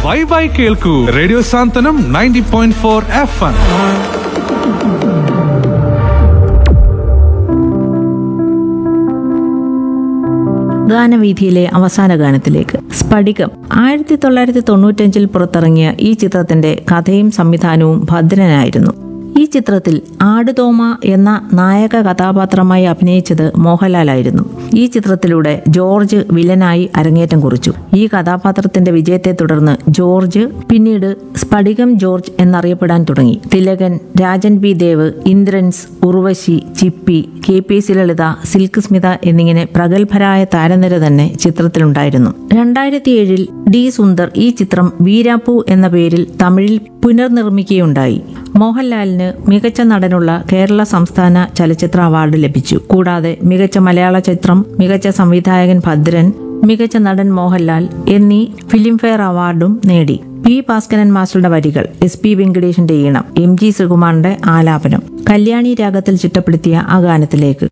വൈബായി കേൾക്കൂ radio Santhwanam ninety point four F M ഗാനവീഥിയിലെ അവസാന ഗാനത്തിലേക്ക് സ്ഫടികം ആയിരത്തി തൊള്ളായിരത്തി തൊണ്ണൂറ്റഞ്ചിൽ പുറത്തിറങ്ങിയ ഈ ചിത്രത്തിന്റെ കഥയും സംവിധാനവും ഭദ്രനായിരുന്നു ഈ ചിത്രത്തിൽ ആടുതോമ എന്ന നായക കഥാപാത്രമായി അഭിനയിച്ചത് മോഹൻലാലായിരുന്നു ഈ ചിത്രത്തിലൂടെ ജോർജ് വില്ലനായി അരങ്ങേറ്റം കുറിച്ചു ഈ കഥാപാത്രത്തിന്റെ വിജയത്തെ തുടർന്ന് ജോർജ് പിന്നീട് സ്ഫടികം ജോർജ് എന്നറിയപ്പെടാൻ തുടങ്ങി Thilakan Rajan B Dev Indrans Urvashi Chippy K P C Lalitha Silk Smitha എന്നിങ്ങനെ പ്രഗത്ഭരായ താരനിര തന്നെ ചിത്രത്തിലുണ്ടായിരുന്നു രണ്ടായിരത്തി ഏഴിൽ ഡി സുന്ദർ ഈ ചിത്രം വീരാപ്പു എന്ന പേരിൽ തമിഴിൽ പുനർനിർമ്മിക്കുകയുണ്ടായി മോഹൻലാലിന് മികച്ച നടനുള്ള കേരള സംസ്ഥാന ചലച്ചിത്ര അവാർഡ് ലഭിച്ചു കൂടാതെ മികച്ച മലയാള ചിത്രം മികച്ച സംവിധായകൻ ഭദ്രൻ മികച്ച നടൻ മോഹൻലാൽ എന്നീ ഫിലിംഫെയർ അവാർഡും നേടി പി ഭാസ്കരൻ മാസ്റ്ററുടെ വരികൾ എസ് പി വെങ്കടേഷിന്റെ ഈണം എം ജി ശ്രീകുമാറിന്റെ ആലാപനം കല്യാണി രാഗത്തിൽ ചിട്ടപ്പെടുത്തിയ ആ ഗാനത്തിലേക്ക്